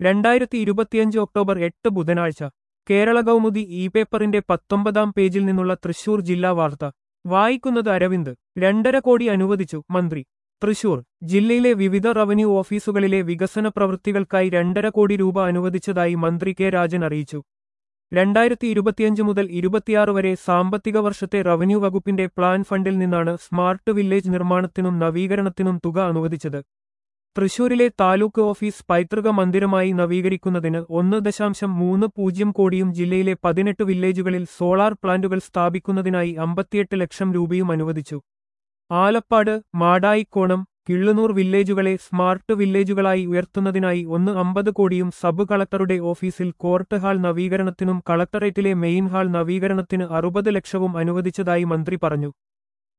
രണ്ടായിരത്തി ഇരുപത്തിയഞ്ച് ഒക്ടോബർ എട്ട് ബുധനാഴ്ച കേരള കൗമുദി ഇ പേപ്പറിന്റെ പത്തൊമ്പതാം പേജിൽ നിന്നുള്ള തൃശൂർ ജില്ലാ വാർത്ത വായിക്കുന്നത് അരവിന്ദ് രണ്ടര കോടി അനുവദിച്ചു മന്ത്രി തൃശൂർ ജില്ലയിലെ വിവിധ റവന്യൂ ഓഫീസുകളിലെ വികസന പ്രവൃത്തികൾക്കായി രണ്ടര കോടി രൂപ അനുവദിച്ചതായി മന്ത്രി കെ രാജൻ അറിയിച്ചു രണ്ടായിരത്തി ഇരുപത്തിയഞ്ച് മുതൽ ഇരുപത്തിയാറ് വരെ സാമ്പത്തിക വർഷത്തെ റവന്യൂ വകുപ്പിന്റെ പ്ലാൻ ഫണ്ടിൽ നിന്നാണ് സ്മാർട്ട് വില്ലേജ് നിർമ്മാണത്തിനും നവീകരണത്തിനും തുക അനുവദിച്ചത് തൃശൂരിലെ താലൂക്ക് ഓഫീസ് പൈതൃക മന്ദിരമായി നവീകരിക്കുന്നതിന് ഒന്ന് ദശാംശം മൂന്ന് പൂജ്യം കോടിയും ജില്ലയിലെ പതിനെട്ട് വില്ലേജുകളിൽ സോളാർ പ്ലാന്റുകൾ സ്ഥാപിക്കുന്നതിനായി അമ്പത്തിയെട്ട് ലക്ഷം രൂപയും അനുവദിച്ചു ആലപ്പാട് മാടായിക്കോണം കിള്ളുനൂർ വില്ലേജുകളെ സ്മാർട്ട് വില്ലേജുകളായി ഉയർത്തുന്നതിനായി ഒന്ന് അമ്പത് കോടിയും സബ് കളക്ടറുടെ ഓഫീസിൽ കോർട്ട് ഹാൾ നവീകരണത്തിനും കളക്ടറേറ്റിലെ മെയിൻ ഹാൾ നവീകരണത്തിന് അറുപത് ലക്ഷവും അനുവദിച്ചതായി മന്ത്രി പറഞ്ഞു